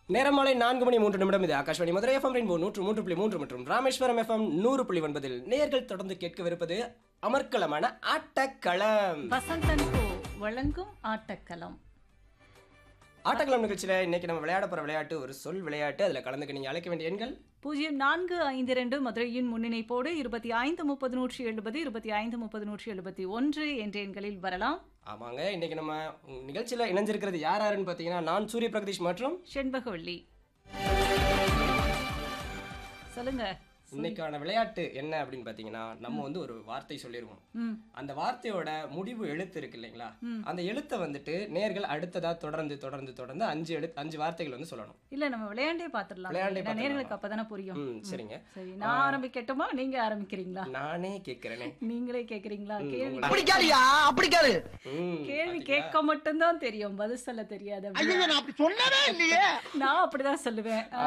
நேரம் மாலை நான்கு மணி மூன்று நிமிடம் இது ஆகாஷ்வாணி மதுரை எஃப்எம் ரெயின்போ நூற்று மூன்று புள்ளி மூன்று மற்றும் ராமேஸ்வரம் எஃப்எம் நூறு புள்ளி ஒன்பதில் நேர்கள் தொடர்ந்து கேட்கவிருப்பது அமர்க்கலமான ஆட்டக்களம் வசந்தன் கோ வழங்கும் ஆட்டக்களம் ஆட்டக்களம் நிகழ்ச்சியில இன்னைக்கு நம்ம விளையாட போற விளையாட்டு ஒரு சொல் விளையாட்டு அதுல கலந்துக்க நீங்க அழைக்க வேண்டிய எண்கள் பூஜ்ஜியம் நான்கு ஐந்து இரண்டு மதுரையின் முன்னிணைப்போடு இருபத்தி ஐந்து முப்பது நூற்றி எழுபது இருபத்தி ஐந்து முப்பது நூற்றி எழுபத்தி ஒன்று என்ற எண்களில் வரலாம் ஆமாங்க இன்னைக்கு நம்ம உம், நிகழ்ச்சியில இணைஞ்சிருக்கிறது யார் யாருன்னு பாத்தீங்கன்னா நான் சூரிய பிரகதீஷ் மற்றும் செண்பகவள்ளி சொல்லுங்க இன்னைக்கான விளையாட்டு என்ன அப்படின்னு பாத்தீங்கன்னா நம்ம வந்து ஒரு வார்த்தை சொல்லிருவோம் ம் அந்த வார்த்தையோட முடிவு எழுத்து இருக்கு இல்லைங்களா அந்த எழுத்தை வந்துட்டு நேர்கள் அடுத்ததா தொடர்ந்து தொடர்ந்து தொடர்ந்து அஞ்சு எழுத்து அஞ்சு வார்த்தைகள் வந்து சொல்லணும் இல்ல நம்ம விளையாண்டே பாத்துடலாம் விளையாண்டே ஏன்னா நேர்களுக்கு அப்பதானே புரியும் ம் சரிங்க சரி நான் ஆரம்பிக்கட்டுமா நீங்க ஆரம்பிக்கிறீங்களா நானே கேட்கிறேனே நீங்களே கேக்குறீங்களா கேள்வி அப்படி கேளியா அப்படி கேளு ம் கேள்வி கேட்க மட்டும்தான் தெரியும் பதில் சொல்ல தெரியாது ஐயோ நான் அப்படி சொன்னவே இல்லையே நான் அப்படிதான் சொல்லுவேன்